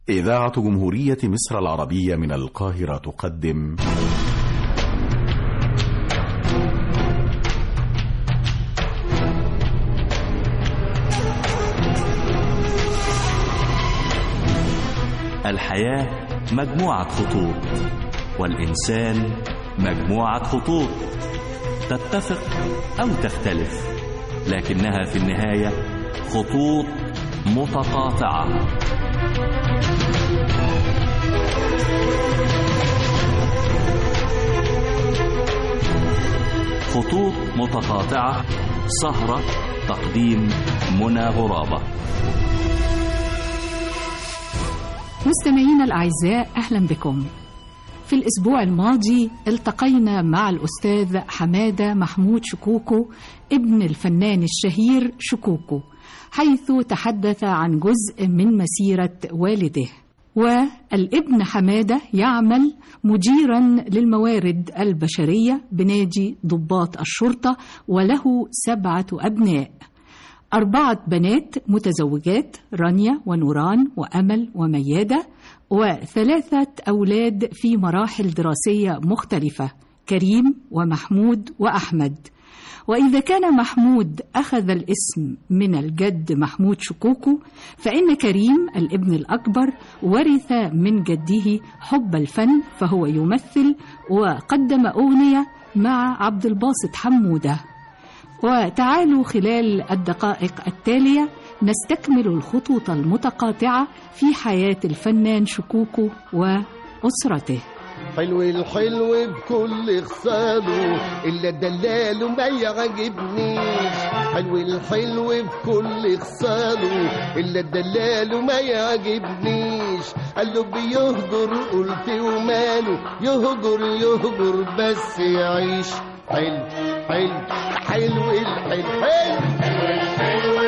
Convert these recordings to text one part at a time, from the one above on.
إذاعة جمهورية مصر العربية من القاهرة تقدم الحياة مجموعة خطوط والإنسان مجموعة خطوط تتفق أو تختلف لكنها في النهاية خطوط متقاطعة خطوط متقاطعة سهرة تقديم منى غرابة مستمعينا الأعزاء أهلا بكم في الأسبوع الماضي التقينا مع الأستاذ حمادة محمود شكوكو ابن الفنان الشهير شكوكو حيث تحدث عن جزء من مسيرة والده والابن حمادة يعمل مديرا للموارد البشرية بنادي ضباط الشرطة وله سبعة أبناء أربعة بنات متزوجات رانيا ونوران وأمل وميادة وثلاثة أولاد في مراحل دراسية مختلفة كريم ومحمود وأحمد وإذا كان محمود أخذ الاسم من الجد محمود شكوكو فإن كريم الابن الأكبر ورث من جده حب الفن فهو يمثل وقدم أغنية مع عبد الباسط حمودة وتعالوا خلال الدقائق التالية نستكمل الخطوط المتقاطعة في حياة الفنان شكوكو وأسرته حلو الحلو بكل خصاله إلا دلاله ما يعجبنيش حلو الحلو بكل خصاله إلا دلاله ما يعجبنيش قال له بيهجر قلت وماله يهجر يهجر بس يعيش حلو حلو حلو الحلو حلو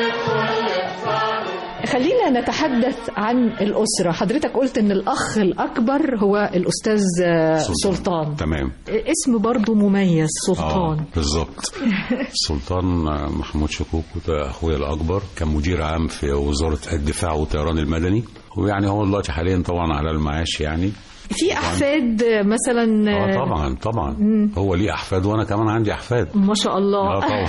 خلينا نتحدث عن الأسرة حضرتك قلت أن الأخ الأكبر هو الأستاذ سلطان تمام اسم برضو مميز سلطان آه بالظبط سلطان محمود شكوكو ده أخويا الأكبر كان مدير عام في وزارة الدفاع والطيران المدني ويعني هو دلوقتي حاليا طبعا على المعاش يعني في أحفاد مثلا اه طبعا طبعا مم. هو ليه أحفاد وأنا كمان عندي أحفاد ما شاء الله اه طبعا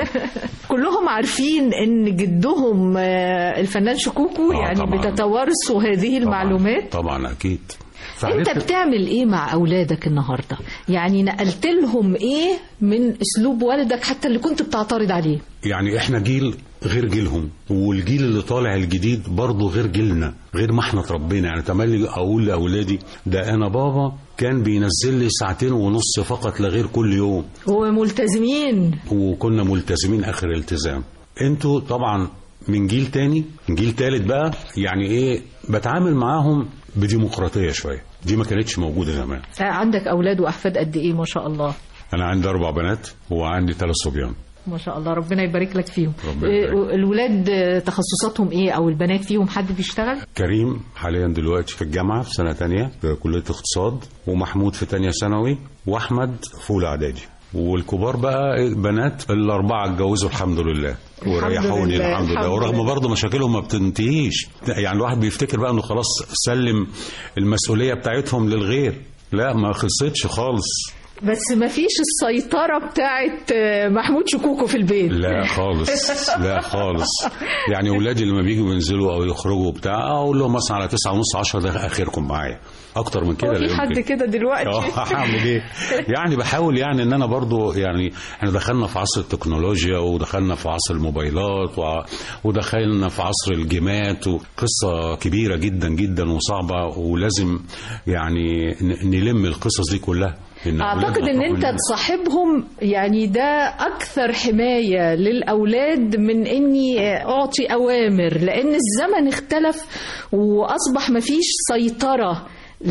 كلهم عارفين ان جدهم الفنان شكوكو آه يعني طبعاً. بتتوارثوا هذه المعلومات طبعا أكيد انت بتعمل ايه مع اولادك النهارده يعني نقلت لهم ايه من اسلوب والدك حتى اللي كنت بتعترض عليه يعني احنا جيل غير جيلهم والجيل اللي طالع الجديد برضه غير جيلنا غير ما احنا اتربينا يعني تملي اقول لاولادي ده انا بابا كان بينزل لي ساعتين ونص فقط لا غير كل يوم وملتزمين وكنا ملتزمين اخر التزام انتوا طبعا من جيل تاني من جيل تالت بقى يعني ايه بتعامل معاهم بديمقراطيه شويه دي ما كانتش موجوده زمان عندك اولاد واحفاد قد ايه ما شاء الله انا عندي اربع بنات وعندي ثلاث صبيان ما شاء الله ربنا يبارك لك فيهم ربنا يبارك. إيه، الولاد تخصصاتهم ايه او البنات فيهم حد بيشتغل كريم حاليا دلوقتي في الجامعه في سنه تانية في كليه اقتصاد ومحمود في تانية ثانوي واحمد في اولى اعدادي والكبار بقى البنات الاربعه اتجوزوا الحمد لله وريحوني لله، الحمد لله الحمد ورغم لله. برضه مشاكلهم ما بتنتهيش يعني الواحد بيفتكر بقى انه خلاص سلم المسؤوليه بتاعتهم للغير لا ما خلصتش خالص بس ما فيش السيطرة بتاعت آه، محمود شكوكو في البيت لا خالص لا خالص يعني اولادي لما بيجوا ينزلوا او يخرجوا بتاع اقول لهم مثلا على 9 ونص 10 ده اخركم معايا اكتر من كده هو لا في حد يمكن. كده دلوقتي اه هعمل ايه يعني بحاول يعني ان انا برضو يعني احنا دخلنا في عصر التكنولوجيا ودخلنا في عصر الموبايلات وع- ودخلنا في عصر الجيمات وقصة كبيرة جدا جدا وصعبة ولازم يعني ن- نلم القصص دي كلها إن اعتقد أولادنا ان طبعاً- انت تصاحبهم يعني ده اكثر حمايه للاولاد من اني اعطي اوامر لان الزمن اختلف واصبح مفيش سيطره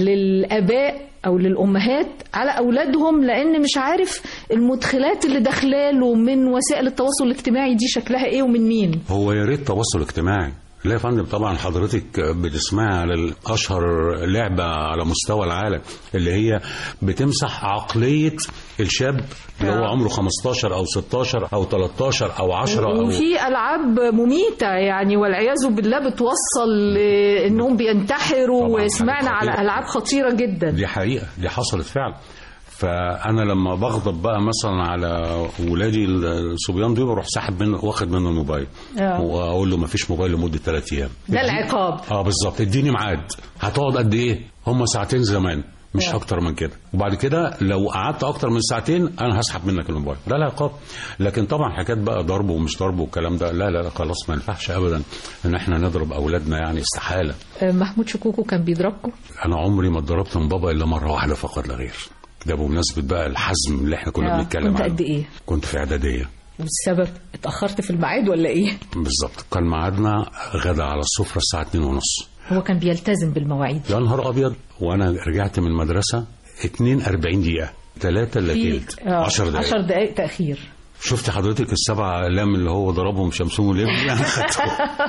للاباء او للامهات على اولادهم لان مش عارف المدخلات اللي داخلاله من وسائل التواصل الاجتماعي دي شكلها ايه ومن مين هو يا ريت تواصل اجتماعي لا يا فندم طبعا حضرتك بتسمعي على ال- اشهر لعبه على مستوى العالم اللي هي بتمسح عقليه الشاب اللي هو آه. عمره 15 او 16 او 13 او 10 او وفي العاب مميته يعني والعياذ بالله بتوصل لانهم بينتحروا طبعاً، وسمعنا حاجات على خطيرة. العاب خطيره جدا دي حقيقه دي حصلت فعلا فانا لما بغضب بقى مثلا على ولادي الصبيان دول بروح ساحب منه واخد منه الموبايل آه. واقول له ما فيش موبايل لمده ثلاث ايام ده العقاب اه بالظبط اديني ميعاد هتقعد قد ايه هم ساعتين زمان مش آه. اكتر من كده وبعد كده لو قعدت اكتر من ساعتين انا هسحب منك الموبايل ده العقاب لكن طبعا حكايات بقى ضرب ومش ضرب والكلام ده لا لا لا خلاص ما ينفعش ابدا ان احنا نضرب اولادنا يعني استحاله محمود شكوكو كان بيضربكم انا عمري ما اتضربت من بابا الا مره واحده فقط لا غير ده بمناسبه بقى الحزم اللي احنا كنا آه، بنتكلم كنت عنه قد ايه كنت في اعداديه والسبب اتاخرت في الميعاد ولا ايه بالظبط كان ميعادنا غدا على السفره الساعه 2 ونص هو كان بيلتزم بالمواعيد يا نهار ابيض وانا رجعت من المدرسه 42 دقيقه 3 الا في تلت آه، 10 دقائق 10 دقائق تاخير شفت حضرتك السبع اقلام اللي هو ضربهم شمسون وليل انا خدتهم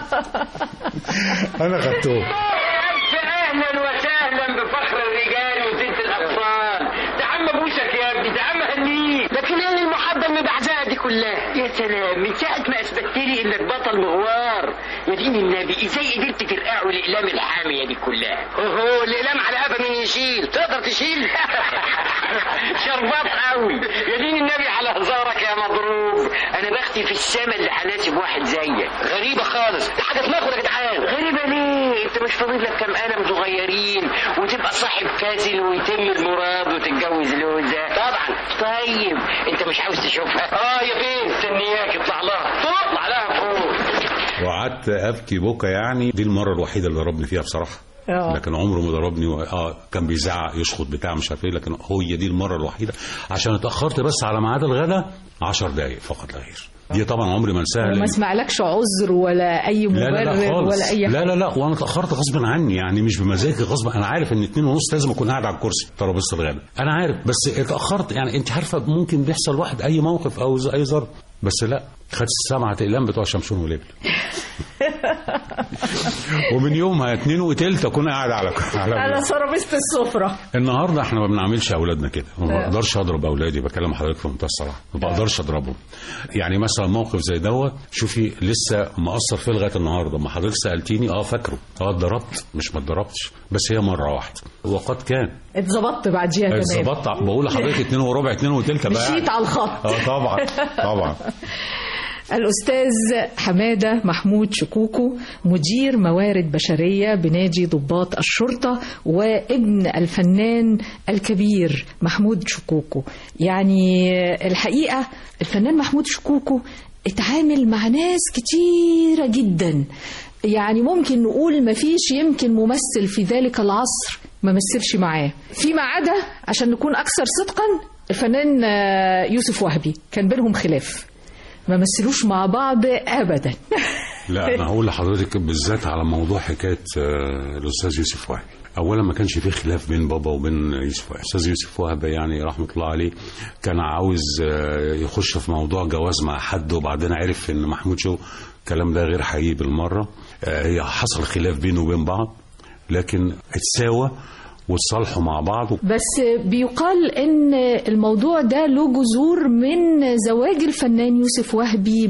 انا خدتهم اهلا وسهلا بفخر الرجال وزينة الاطفال ده عم ابوسك يا ابني ده عم هنيك لكن ايه المحبه المبعزقه دي كلها يا سلام من ساعه ما اثبتت لي انك بطل مغوار يا دين النبي ازاي قدرت ترقعوا الاقلام الحاميه دي كلها اوهو الاقلام على قفا مين يشيل تقدر تشيل شربات قوي يا دين النبي على هزارك يا مضروب انا بختي في السما اللي هناسب واحد زيك غريبه خالص ده حاجه تناقض يا جدعان غريبه ليه انت مش فاضل لك كام قلم صغيرين وتبقى صاحب كازل ويتم المراد وتتجوز لوزه طبعا طيب انت مش عاوز تشوفها اه يا فين مستنياك اطلع لها اطلع لها فوق وقعدت ابكي بكى يعني دي المره الوحيده اللي ضربني فيها بصراحه آه. لكن عمره ما ضربني و... اه كان بيزعق يشخط بتاع مش عارف ايه لكن هي دي المره الوحيده عشان اتاخرت بس على ميعاد الغداء 10 دقائق فقط لا غير دي طبعا عمري ما انساها وما لأن- اسمعلكش عذر ولا اي لا مبرر لا لا خالص ولا اي لا لا لا وانا اتاخرت غصب عني يعني مش بمزاجي غصب انا عارف ان اتنين ونص لازم اكون قاعد على الكرسي ترابيزه الغداء انا عارف بس اتاخرت يعني انت عارفه ممكن بيحصل واحد اي موقف او ز- اي ظرف بس لا خدت السبعة اقلام بتوع شمشون وليل ومن يومها اتنين وتلت اكون قاعد على على على ترابيزه السفره النهارده احنا ما بنعملش اولادنا كده ما بقدرش اضرب اولادي بكلم حضرتك في منتهى الصراحه ما بقدرش اضربهم يعني مثلا موقف زي دوت شوفي لسه مأثر فيه لغايه النهارده ما حضرتك سالتيني اه فاكره اه اتضربت مش ما اتضربتش بس هي مره واحده وقد كان اتظبطت بعديها كمان اتظبطت بقول لحضرتك اتنين وربع اتنين وتلته بقى مشيت على الخط اه طبعا طبعا الأستاذ حمادة محمود شكوكو مدير موارد بشرية بنادي ضباط الشرطة وابن الفنان الكبير محمود شكوكو يعني الحقيقة الفنان محمود شكوكو اتعامل مع ناس كتيرة جدا يعني ممكن نقول مفيش يمكن ممثل في ذلك العصر ما مثلش معاه فيما عدا عشان نكون أكثر صدقا الفنان آه، يوسف وهبي كان بينهم خلاف ما مثلوش مع بعض ابدا لا انا هقول لحضرتك بالذات على موضوع حكايه آه، الاستاذ يوسف وهبي اولا ما كانش فيه خلاف بين بابا وبين يوسف وهبي الاستاذ يوسف وهبي يعني رحمه الله عليه كان عاوز آه، يخش في موضوع جواز مع حد وبعدين عرف ان محمود شو الكلام ده غير حقيقي بالمره آه، هي حصل خلاف بينه وبين بعض لكن اتساوى واتصالحوا مع بعض بس بيقال ان الموضوع ده له جذور من زواج الفنان يوسف وهبي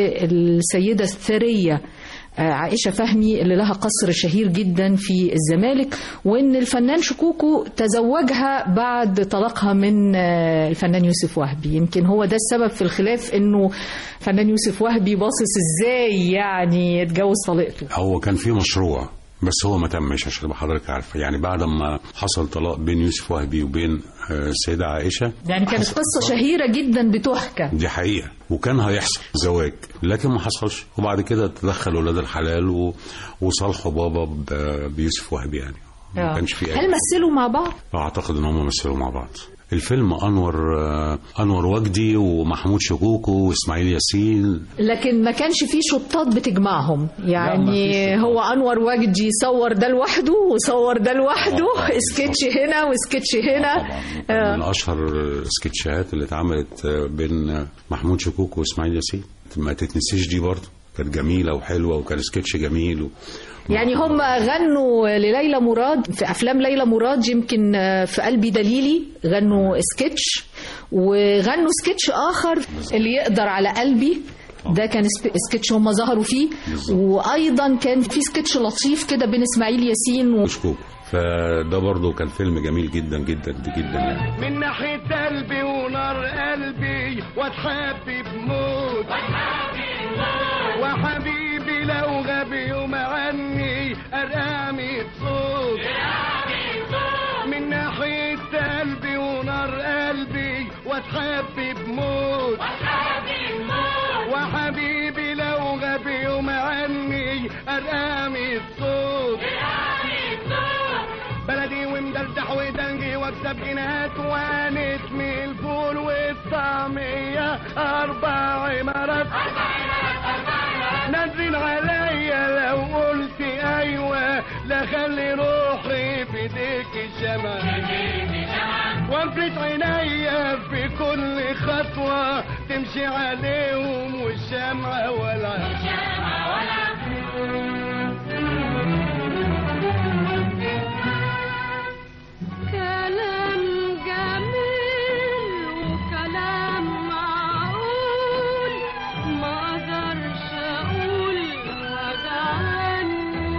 بالسيده الثريه آه، عائشة فهمي اللي لها قصر شهير جدا في الزمالك وان الفنان شكوكو تزوجها بعد طلاقها من آه، الفنان يوسف وهبي يمكن هو ده السبب في الخلاف انه فنان يوسف وهبي باصص ازاي يعني يتجوز طليقته هو كان في مشروع بس هو ما تمش عشان تبقى حضرتك عارفه يعني بعد ما حصل طلاق بين يوسف وهبي وبين آه، السيده عائشه يعني كانت حصل- قصة شهيرة جدا بتحكى دي حقيقة وكان هيحصل زواج لكن ما حصلش وبعد كده تدخل ولاد الحلال و... وصالحوا بابا ب... بيوسف وهبي يعني ما آه. كانش في هل مثلوا مع بعض؟ اعتقد ان هم مثلوا مع بعض الفيلم انور آه، انور وجدي ومحمود شكوكو واسماعيل ياسين لكن ما كانش في شطات بتجمعهم يعني ما فيش شطات. هو انور وجدي صور ده لوحده وصور ده لوحده آه، طبعاً. سكتش هنا وسكتش هنا طبعا كان من اشهر السكتشات اللي اتعملت آه، بين محمود شكوكو واسماعيل ياسين ما تتنسيش دي برضه كانت جميله وحلوه وكان سكتش جميل و... يعني هم غنوا لليلى مراد في افلام ليلى مراد يمكن آه، في قلبي دليلي غنوا سكتش وغنوا سكتش اخر اللي يقدر على قلبي ده كان سب- سكتش هم ظهروا فيه بالظبط. وايضا كان في سكتش لطيف كده بين اسماعيل ياسين و... وشكوك فده برضه كان فيلم جميل جدا جدا جدا يعني من ناحية قلبي ونار قلبي واتحبب موت وحبيبي لو غاب يوم عني ارقامي صوت من ناحية قلبي ونار قلبي واتحبب موت وحبيبي لو غاب يوم عني ارقامي الصوت بلدي ومدردح ودنجي واكسب جنيهات وانت من الفول والطعمية أربع عمارات نازلين عليا لو قلت أيوة لا خلي روحي في ايديك الشمع وانفلت عينيا في كل خطوة تمشي عليهم والشمعة ولا كلام جميل وكلام معقول ما اقدرش اقول حاجه عنه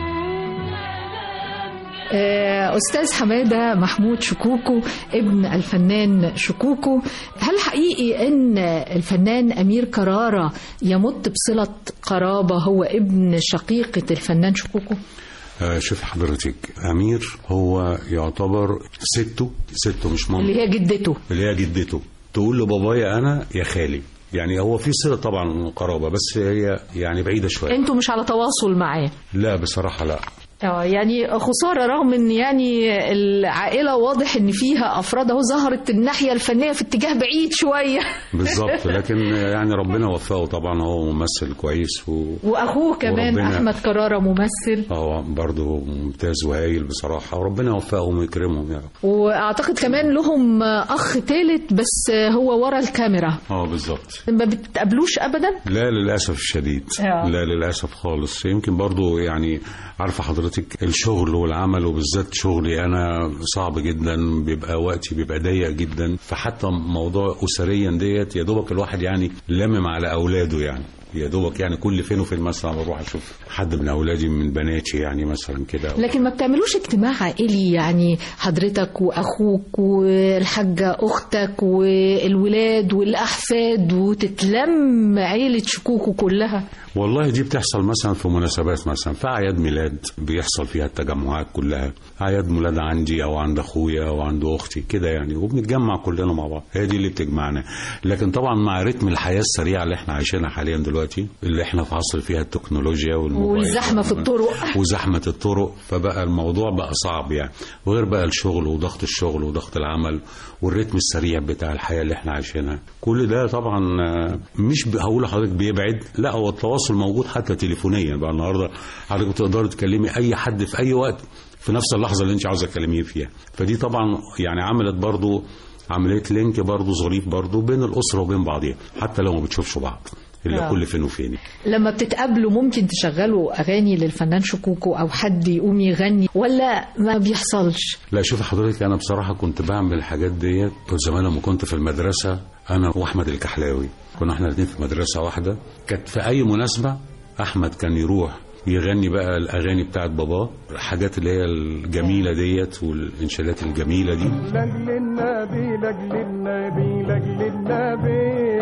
آه، أستاذ حمادة محمود شكوكو ابن الفنان شكوكو هل حقيقي أن الفنان أمير كرارة يمت بصلة قرابة هو ابن شقيقة الفنان شكوكو؟ آه شوف حضرتك امير هو يعتبر سته سته مش مامته اللي هي جدته اللي هي جدته تقول لبابايا انا يا خالي يعني هو في صله طبعا قرابه بس هي يعني بعيده شويه انتوا مش على تواصل معاه لا بصراحه لا اه يعني خسارة رغم ان يعني العائلة واضح ان فيها افراد اهو ظهرت الناحية الفنية في اتجاه بعيد شوية بالظبط لكن يعني ربنا وفقه طبعا هو ممثل كويس و واخوه كمان وربنا- احمد كرارة ممثل هو برضه ممتاز وهايل بصراحه وربنا يوفقهم ويكرمهم يا رب واعتقد كمان لهم اخ ثالث بس هو ورا الكاميرا اه بالظبط ما بتقابلوش ابدا لا للاسف الشديد آه. لا للاسف خالص يمكن برضو يعني عارفه حضرتك الشغل والعمل وبالذات شغلي انا صعب جدا بيبقى وقتي بيبقى ضيق جدا فحتى موضوع اسريا ديت يا دوبك الواحد يعني لامم على اولاده يعني يا دوبك يعني كل فين وفين مثلا بروح اشوف حد من اولادي من بناتي يعني مثلا كده لكن ما بتعملوش اجتماع عائلي يعني حضرتك واخوك والحاجة اختك والولاد والاحفاد وتتلم عيلة شكوكو كلها والله دي بتحصل مثلا في مناسبات مثلا في اعياد ميلاد بيحصل فيها التجمعات كلها اعياد ميلاد عندي او عند اخويا او عند اختي كده يعني وبنتجمع كلنا مع بعض هي دي اللي بتجمعنا لكن طبعا مع رتم الحياه السريعه اللي احنا عايشينها حاليا دلوقتي اللي احنا في عصر فيها التكنولوجيا والموبايل والزحمة في الطرق وزحمه الطرق فبقى الموضوع بقى صعب يعني وغير بقى الشغل وضغط الشغل وضغط العمل والريتم السريع بتاع الحياه اللي احنا عايشينها كل ده طبعا آه، مش ب- هقول لحضرتك بيبعد لا هو التواصل موجود حتى تليفونيا بقى النهارده حضرتك تقدري تكلمي اي حد في اي وقت في نفس اللحظه اللي انت عاوزه تكلميه فيها فدي طبعا يعني عملت برضو عمليه لينك برضو ظريف برضو بين الاسره وبين بعضيها حتى لو ما بتشوفش بعض الا آه. كل فين وفين لما بتتقابلوا ممكن تشغلوا اغاني للفنان شكوكو او حد يقوم يغني ولا ما بيحصلش لا شوف حضرتك انا بصراحه كنت بعمل الحاجات ديت زمان لما كنت في المدرسه انا واحمد الكحلاوي كنا احنا الاثنين في مدرسه واحده كانت في اي مناسبه احمد كان يروح يغني بقى الاغاني بتاعت باباه الحاجات اللي هي الجميله ديت والانشادات الجميله دي لاجل النبي لاجل النبي لاجل النبي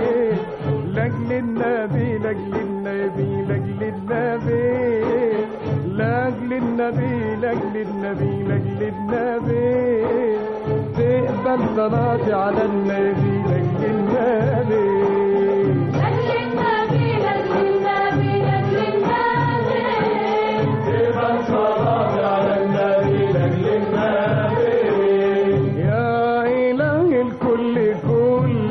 لاجل النبي لاجل النبي لاجل النبي لاجل النبي لاجل النبي لاجل النبي تقبل صلاتي على النبي لاجل النبي لاجل النبي لاجل النبي لاجل النبي تقبل صلاتي على النبي لاجل النبي يا إله الكل كل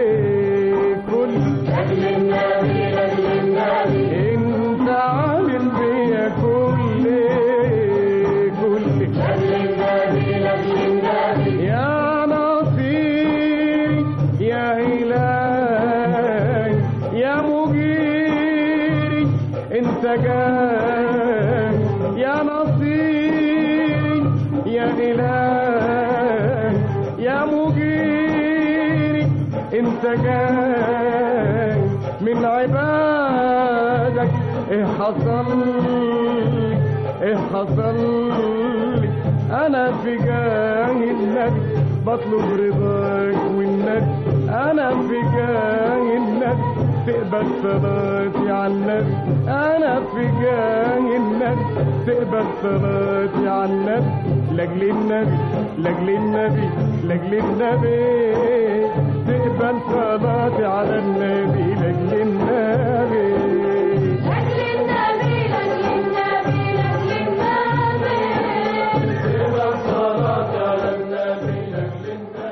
كل لاجل النبي لاجل النبي انت عالم بيا كل كل لاجل النبي لاجل النبي يا نصير يا إله انت جاي من عبادك ايه حصل لي ايه حصل لي انا في جاه النبي بطلب رضاك والنبي انا في جاه النبي تقبل صلاتي على النبي انا في جاه النبي تقبل صلاتي على النبي لاجل النبي لاجل النبي لاجل النبي تقبل صلاتي على النبي لاجل النبي لاجل النبي لاجل النبي لاجل النبي تقبل صلاتي على النبي لاجل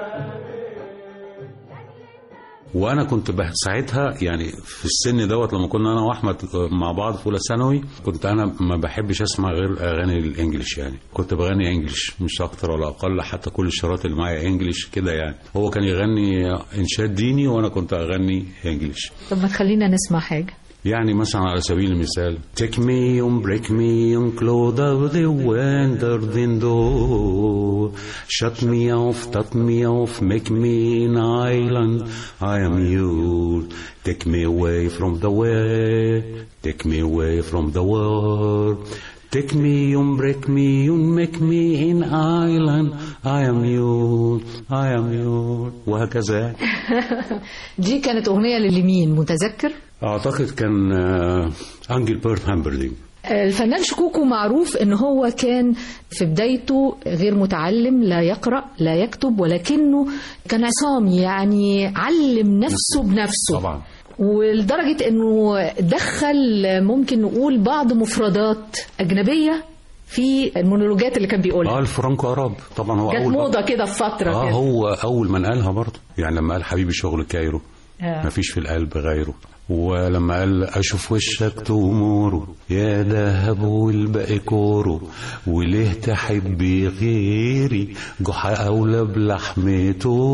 وانا كنت بح- ساعتها يعني في السن دوت لما كنا انا واحمد مع بعض في اولى ثانوي كنت انا ما بحبش اسمع غير اغاني الانجليش يعني كنت بغني انجليش مش اكتر ولا اقل حتى كل الشرايط اللي معايا انجليش كده يعني هو كان يغني انشاد ديني وانا كنت اغني انجليش طب ما تخلينا نسمع حاجة يعني مثلا على سبيل المثال Take me on, break me on, close out the window window Shut me off, touch me off, make me an island I am yours Take me away from the way Take me away from the world Take me on, break me on, make me an island I am yours, I am yours وهكذا دي كانت أغنية للمين متذكر؟ اعتقد كان آه، انجل بيرت هامبرلين الفنان شكوكو معروف ان هو كان في بدايته غير متعلم لا يقرأ لا يكتب ولكنه كان عصامي يعني علم نفسه بنفسه طبعا ولدرجة انه دخل ممكن نقول بعض مفردات أجنبية في المونولوجات اللي كان بيقولها اه الفرانكو اراب طبعا هو كانت اول موضة كده في فترة اه كده هو اول من قالها برضه يعني لما قال حبيبي شغل كايرو آه. مفيش في القلب غيره ولما قال اشوف وشك تموره يا دهب والباقي كورو وليه تحبي غيري جحا اولى بلحم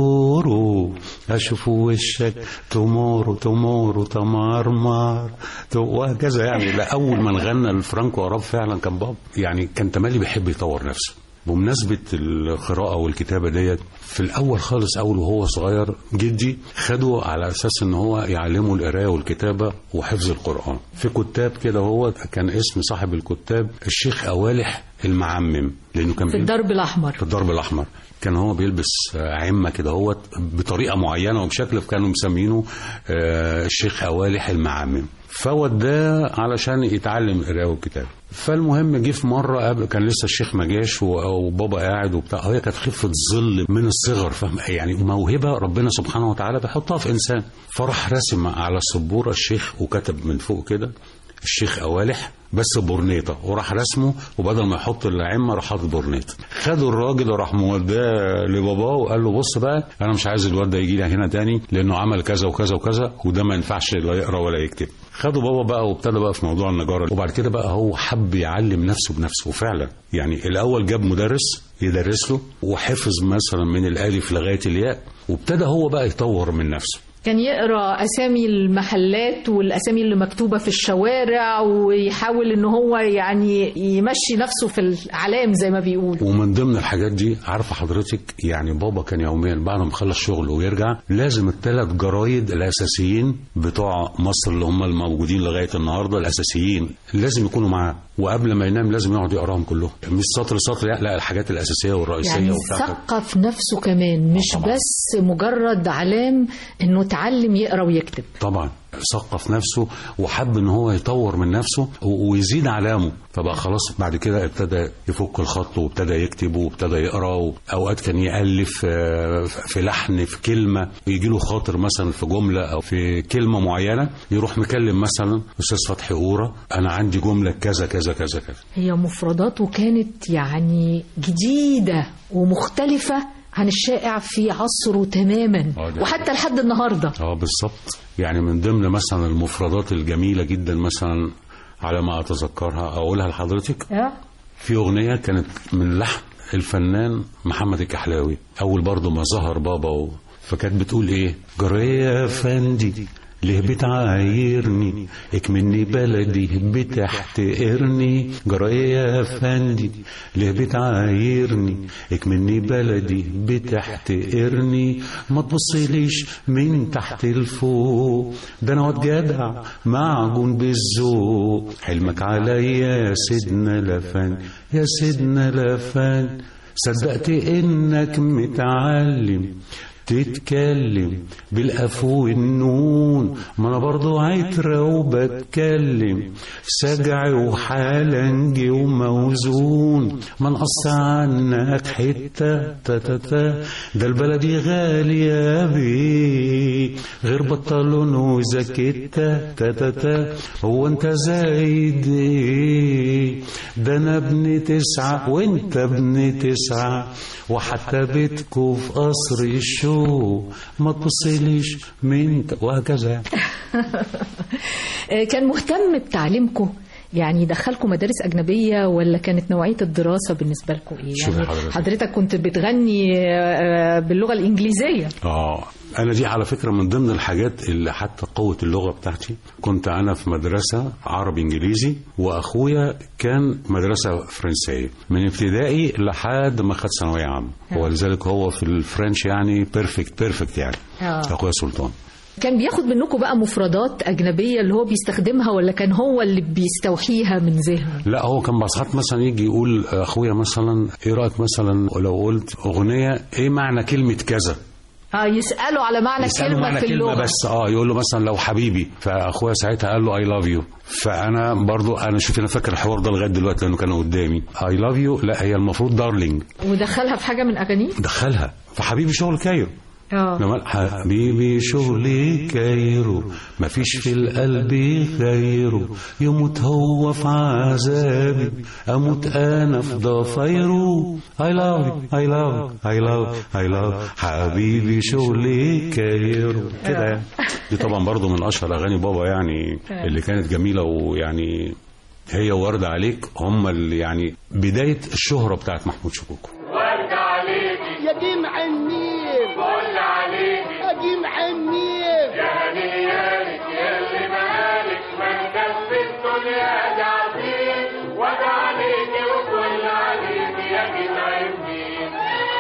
تورو اشوف وشك تمورو تمورو تمارمار تو- وهكذا يعني لا اول من غنى الفرانكو اراب فعلا كان باب يعني كان تملي بيحب يطور نفسه بمناسبة القراءة والكتابة ديت في الأول خالص أول وهو صغير جدي خده على أساس إن هو يعلمه القراية والكتابة وحفظ القرآن في كتاب كده هو كان اسم صاحب الكتاب الشيخ أوالح المعمم لأنه كان في بيلبس- الدرب الأحمر في الدرب الأحمر كان هو بيلبس آه، عمة كده هو بطريقة معينة وبشكل كانوا مسمينه آه، الشيخ أوالح المعمم فوداه علشان يتعلم القراءة والكتابة فالمهم جه في مرة قبل كان لسه الشيخ ما جاش و- وبابا قاعد وبتاع هي كانت خفة ظل من الصغر فاهم يعني موهبة ربنا سبحانه وتعالى بيحطها في إنسان فراح رسم على السبورة الشيخ وكتب من فوق كده الشيخ أوالح بس بورنيطة وراح رسمه وبدل ما يحط العمة راح حاطط بورنيطة خدوا الراجل وراح موداه لباباه وقال له بص بقى انا مش عايز الواد ده يجي لي هنا تاني لانه عمل كذا وكذا وكذا وده ما ينفعش لا يقرا ولا يكتب خدوا بابا بقى وابتدى بقى في موضوع النجاره وبعد كده بقى هو حب يعلم نفسه بنفسه وفعلا يعني الاول جاب مدرس يدرس له وحفظ مثلا من الالف لغايه الياء وابتدى هو بقى يطور من نفسه كان يقرا اسامي المحلات والاسامي اللي مكتوبه في الشوارع ويحاول ان هو يعني يمشي نفسه في الاعلام زي ما بيقولوا ومن ضمن الحاجات دي عارفه حضرتك يعني بابا كان يوميا بعد ما يخلص شغله ويرجع لازم الثلاث جرايد الاساسيين بتوع مصر اللي هم الموجودين لغايه النهارده الاساسيين لازم يكونوا معاه وقبل ما ينام لازم يقعد يقراهم كلهم مش سطر سطر لا, لا الحاجات الاساسيه والرئيسيه يعني وبتاع كده. ثقف نفسه كمان مش طبعاً. بس مجرد علام انه اتعلم يقرا ويكتب طبعا ثقف نفسه وحب ان هو يطور من نفسه و- ويزيد علامه فبقى خلاص بعد كده ابتدى يفك الخط وابتدى يكتب وابتدى يقرا اوقات كان يالف آه، في لحن في كلمه يجي له خاطر مثلا في جمله او في كلمه معينه يروح مكلم مثلا استاذ فتحي قوره انا عندي جمله كذا كذا كذا كذا هي مفرداته كانت يعني جديده ومختلفه عن الشائع في عصره تماما آه، دي وحتى لحد النهارده اه بالظبط يعني من ضمن مثلا المفردات الجميله جدا مثلا على ما اتذكرها اقولها لحضرتك في أغنية كانت من لحن الفنان محمد الكحلاوي أول برضه ما ظهر بابا و... فكانت بتقول إيه جري يا فندي ليه بتعايرني اكمني بلدي بتحتقرني جرايه يا افندي ليه بتعايرني اكمني بلدي بتحتقرني ما تبصليش من تحت لفوق ده انا واد جدع معجون بالذوق حلمك عليا يا سيدنا لفن يا سيدنا لفن صدقت انك متعلم تتكلم بالأفو والنون ما أنا برضو عترة وبتكلم سجع وحالنجي وموزون ما نقص عنك حتة تتتا ده البلدي غالية بيه غير بطلون وزكتة تتتا هو انت زايد ايه ده انا ابن تسعة وانت ابن تسعة وحتى بيتكو في قصر الشو ما تبصليش من وهكذا آه، كان مهتم بتعليمكم يعني دخلكم مدارس أجنبية ولا كانت نوعية الدراسة بالنسبة لكم إيه؟ شوفي يعني حضرتك. حضرتك كنت بتغني آه، باللغة الإنجليزية اه انا دي على فكره من ضمن الحاجات اللي حتى قوه اللغه بتاعتي كنت انا في مدرسه عربي انجليزي واخويا كان مدرسه فرنسيه من ابتدائي لحد ما خد ثانويه عامه ولذلك هو في الفرنش يعني بيرفكت بيرفكت يعني آه. اخويا سلطان كان بياخد منكم بقى مفردات أجنبية اللي هو بيستخدمها ولا كان هو اللي بيستوحيها من ذهنه لا هو كان بساط مثلا يجي يقول اخويا مثلا ايه رايك مثلا لو قلت اغنيه ايه معنى كلمه كذا اه يسألوا على معنى يسأله كلمة معنى في كلمة اللغة بس اه يقول له مثلا لو حبيبي فاخويا ساعتها قال له اي لاف يو فانا برضو انا شوف انا فاكر الحوار ده لغايه دلوقتي لانه كان قدامي اي لاف يو لا هي المفروض دارلينج ودخلها في حاجة من أغانيه دخلها فحبيبي شغل كايرو اه لما حبيبي شغلي كايرو مفيش في القلب غيره يموت هو في عذابي اموت انا في ضفايره اي لاف اي لاف اي لاف اي لاف حبيبي شغلي كايرو كده يعني. دي طبعا برضو من اشهر اغاني بابا يعني اللي كانت جميله ويعني هي وورد عليك هم اللي يعني بدايه الشهره بتاعت محمود شكوكو ورد عليكي يا جمع النيل فل عليكي أجمع النيل يا هنيالك يا اللي مالك مركز في الدنيا ده عظيم واد عليكي وكل عليكي يا جمع الدين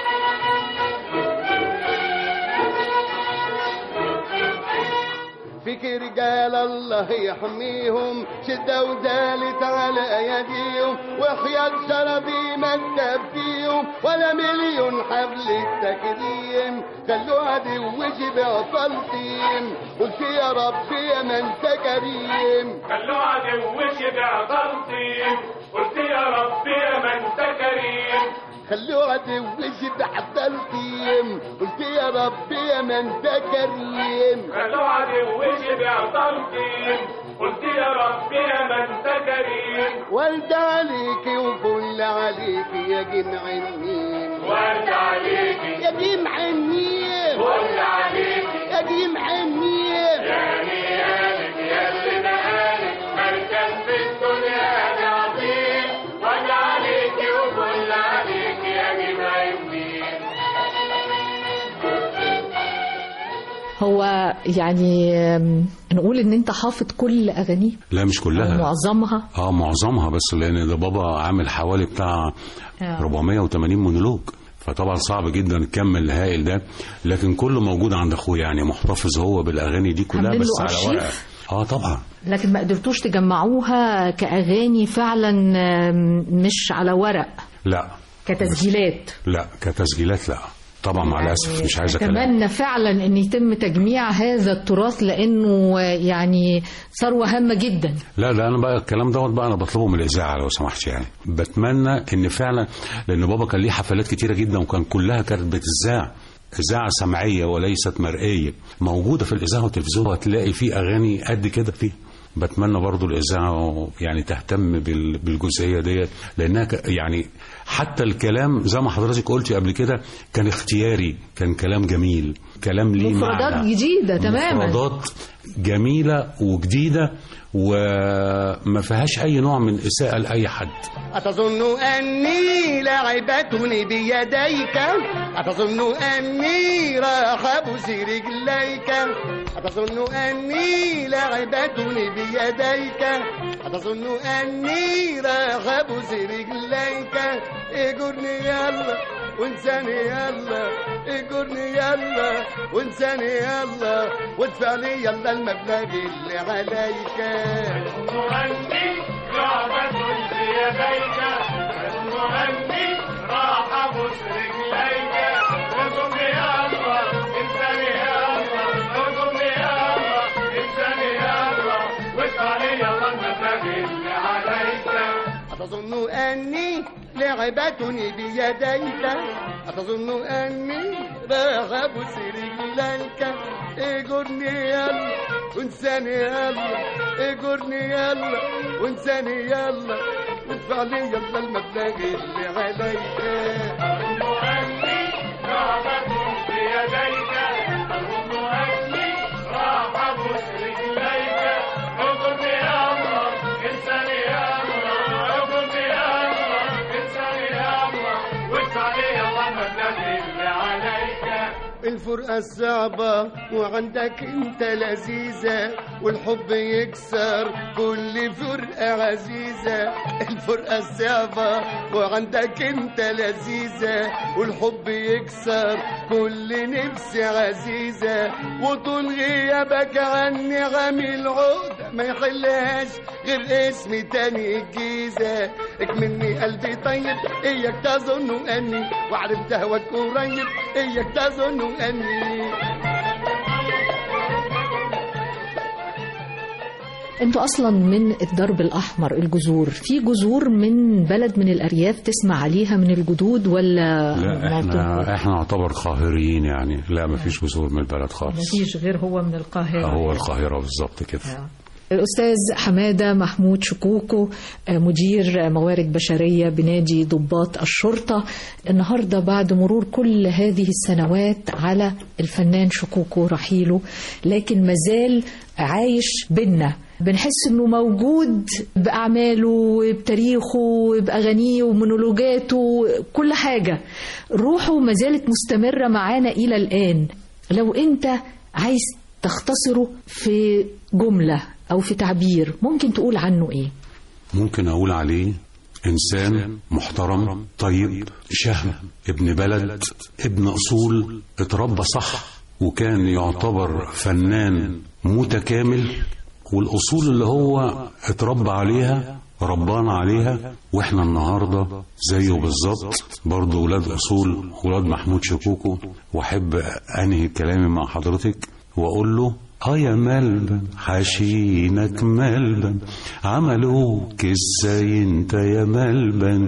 فيك رجال الله يحميهم شدة وزالت على أيديهم وحياة شربي ما فيهم ولا مليون حبل التكريم خلوا عدو شبع فلسطين قلت يا رب يا من انت كريم خلوا عدو شبع تلطيم قلت يا رب يا من انت كريم خلوا عدو شبع فلسطين قلت يا رب يا من انت كريم خلوا عدو شبع تلطيم قلت يا رب يا من انت كريم ورد عليك وفل عليك يا جمع النيل ورد عليكي يا جمع النيل فل عليكي يا جمع النيل يا نيالك يا اللي مقالك مركز في الدنيا ده عظيم واد عليكي وكل عليكي يا جمع الدين هو يعني آم، نقول ان انت حافظ كل اغانيه لا مش أو كلها معظمها اه معظمها بس لان ده بابا عامل حوالي بتاع آه. 480 مونولوج فطبعا صعب جدا الكم الهائل ده لكن كله موجود عند اخويا يعني محتفظ هو بالاغاني دي كلها عاملين بس له على أرشيف؟ ورقه اه طبعا لكن ما قدرتوش تجمعوها كاغاني فعلا آم، مش على ورق لا كتسجيلات لا كتسجيلات لا طبعا مع الاسف مش عايز كلام اتمنى فعلا ان يتم تجميع هذا التراث لانه يعني ثروه هامه جدا لا لا انا بقى الكلام دوت بقى انا بطلبه من الاذاعه لو سمحت يعني بتمنى ان فعلا لان بابا كان ليه حفلات كتيره جدا وكان كلها كانت بتذاع إذاعة سمعية وليست مرئية موجودة في الإذاعة والتلفزيون وهتلاقي فيه أغاني قد كده فيه بتمنى برضو الإذاعة يعني تهتم بال- بالجزئية ديت لأنها ك- يعني حتى الكلام زي ما حضرتك قلتي قبل كده كان اختياري كان كلام جميل كلام ليه مفردات معنى جديدة تماما. مفردات جميلة وجديدة وما فيهاش أي نوع من إساءة لأي حد أتظن أني لعبتني بيديك أتظن أني راح أبوس رجليك أتظن أني لعبتني بيديك أتظن أني راغب رجليك اجرني يلا وانساني يلا اجرني يلا وانساني يلا وادفع لي يلا المبلغ اللي عليك المغني لعبة بيديك المغني راح ابوس رجليك ارجم يلا انساني يلا ارجم يلا انساني يلا وادفع لي يلا المبلغ اللي عليك أتظن أني لعبتني بيديك أتظن أني راغب رجليك اجرني يلا وانساني يلا اجرني يلا وانساني يلا وادفع لي يلا المبلغ اللي عليك المغني لعبة بيديك المغني راح ابوس رجليك ارجم يلا انساني يلا ارجم يلا انساني يلا وادفع لي يلا المبلغ اللي عليك الفرقة صعبة وعندك انت لذيذة والحب يكسر كل فرقة عزيزة الفرقة صعبة وعندك انت لذيذة والحب يكسر كل نفس عزيزة وطول غيابك عني عامل عقدة ما يحلهاش غير اسمي تاني الجيزة اكملني قلبي طيب اياك تظن اني وعرفت هواك قريب اياك تظن اني انتوا اصلا من الدرب الاحمر الجذور في جذور من بلد من الارياف تسمع عليها من الجدود ولا لا احنا احنا نعتبر قاهريين يعني لا ما فيش جذور من البلد خالص مفيش غير هو من القاهره هو القاهرة بالظبط كده الأستاذ حمادة محمود شكوكو آه، مدير موارد بشرية بنادي ضباط الشرطة النهاردة بعد مرور كل هذه السنوات على الفنان شكوكو رحيله لكن مازال عايش بينا بنحس انه موجود باعماله بتاريخه باغانيه ومونولوجاته كل حاجه روحه ما زالت مستمره معانا الى الان لو انت عايز تختصره في جمله او في تعبير ممكن تقول عنه ايه ممكن أقول عليه إنسان محترم طيب شهم ابن بلد ابن أصول اتربى صح وكان يعتبر فنان متكامل والأصول اللي هو اتربى عليها ربانا عليها واحنا النهارده زيه بالظبط برضه ولاد اصول ولاد محمود شكوكو واحب انهي كلامي مع حضرتك واقول له اه يا ملبن حشينك ملبن عملوك ازاي انت يا ملبن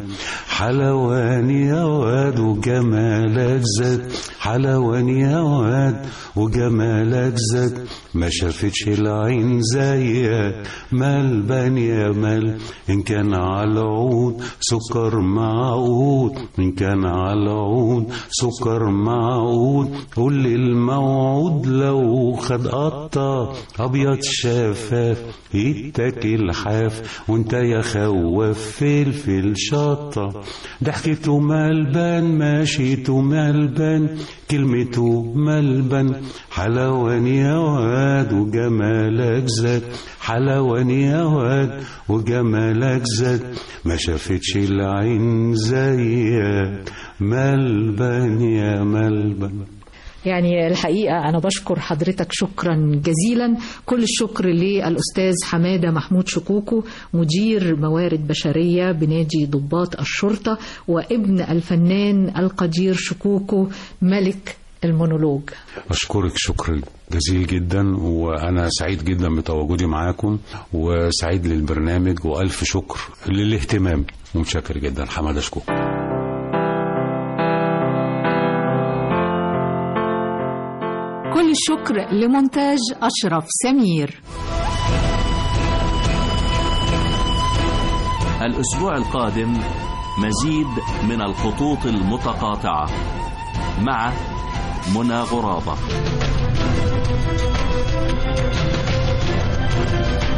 حلوان يا واد وجمالك زاد حلوان يا واد وجمالك زاد ما شافتش العين زيك ملبن يا مل ان كان على العود سكر معقود ان كان على العود سكر معقود قول لي الموعود لو خد قطة ابيض شفاف يتاكل حاف وانت يا خواف فلفل شطة ضحكته ملبن ماشيته ملبن كلمته ملبن حلوان يا واد وجمالك زاد حلوان يا واد وجمالك زاد ما شافتش العين زيك ملبن يا ملبن يعني الحقيقة أنا بشكر حضرتك شكرا جزيلا كل الشكر للأستاذ حمادة محمود شكوكو مدير موارد بشرية بنادي ضباط الشرطة وابن الفنان القدير شكوكو ملك المونولوج أشكرك شكر جزيل جدا وأنا سعيد جدا بتواجدي معاكم وسعيد للبرنامج وألف شكر للاهتمام ومتشكر جدا حمادة شكوكو كل الشكر لمونتاج أشرف سمير الأسبوع القادم مزيد من الخطوط المتقاطعة مع منى غرابة